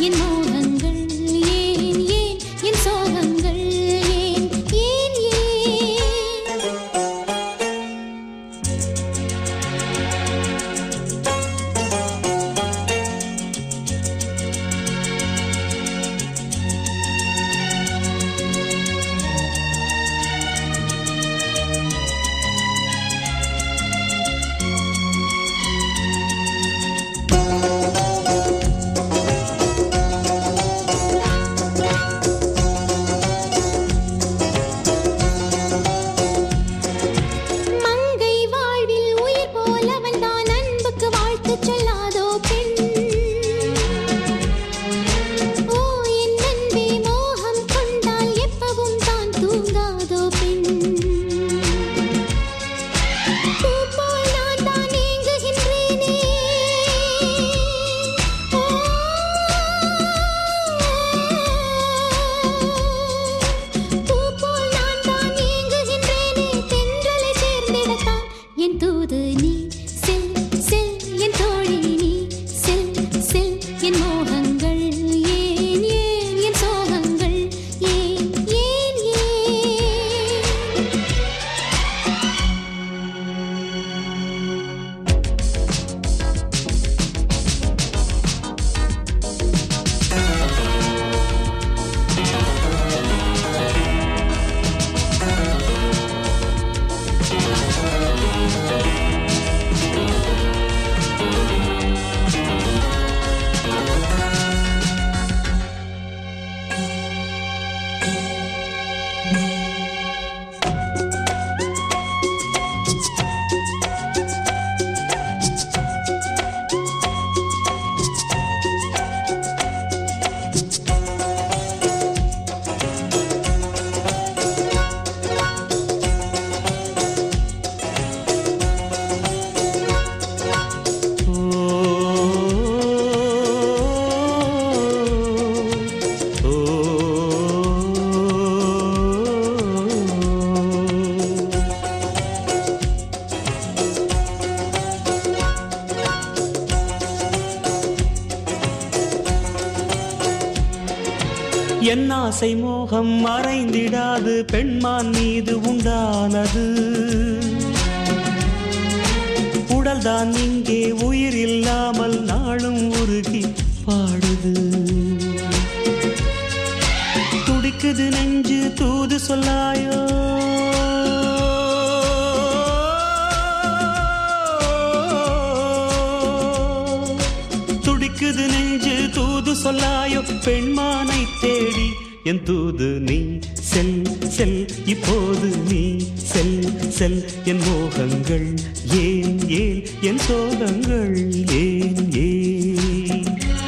என் மோகங்கள் ஏன் ஏன் என் சோகங்கள் ஏன் ஏன் ஏன் மங்கை வாழ்வில் உயிர் போலவன் தான் அன்புக்கு வாழ்த்து சொல்லாதோ பெண் ஓ என் அன்பே மோகம் கொண்டால் எப்பவும் தான் தூங்காதோ பெண் பூ போல் நான் தான் ஏங்குகின்றேனே பூ போல் நான் தான் ஏங்குகின்றேனே தென்றலை சேர்ந்திடத்தான் என் தூது நீ செல் செல் என் தோழி நீ செல் செல் என் மோகங்கள் ஏன் ஏன் என் சோகங்கள் ஏன் ஏன் ஏன் என் ஆசை மோகம் மறைந்திடாது பெண்மான் மீது உண்டானது உடல்தான் இங்கே உயிர் இல்லாமல் நாளும் உருகி பாடுது துடிக்குது நெஞ்சு தூது சொல்லாயோ துடிக்குது நெஞ்சு தூது சொல்லாயோ பெண்மானை தேடி என் தூது நீ செல் செல் இப்போது நீ செல் செல் என் மோகங்கள் ஏன் ஏன் என் சோகங்கள் ஏன் ஏன்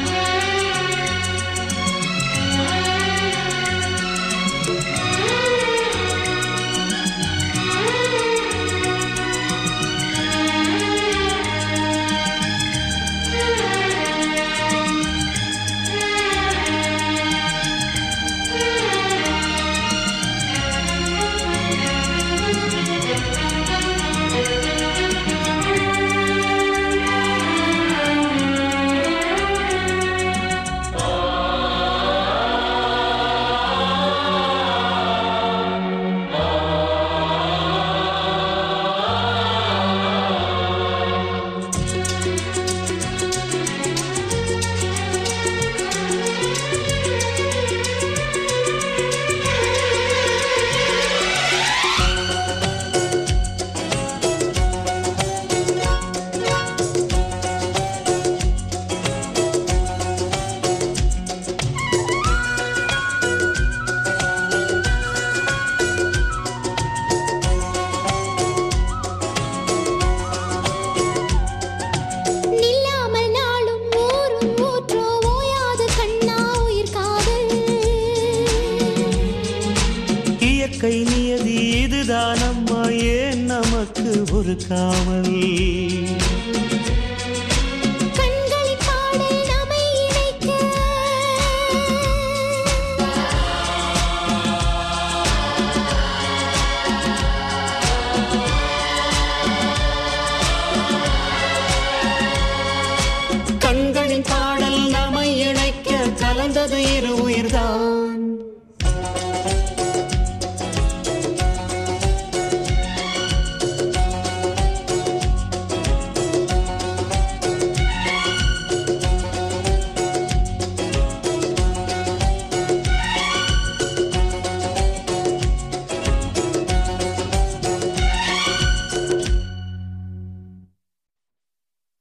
நில்லாமல் நாளும் ஊரும் ஊற்றோ ஓயாது கண்ணா உயிர் காதல் இயற்கை நியதி இதுதான் அம்மா ஏன் நமக்கு ஒரு காவல் கண்களின் பாடல் நம்மை இணைக்க கண்களின் பாடல் நம்மை இணைக்க கலந்தது இரு உயிர்தான்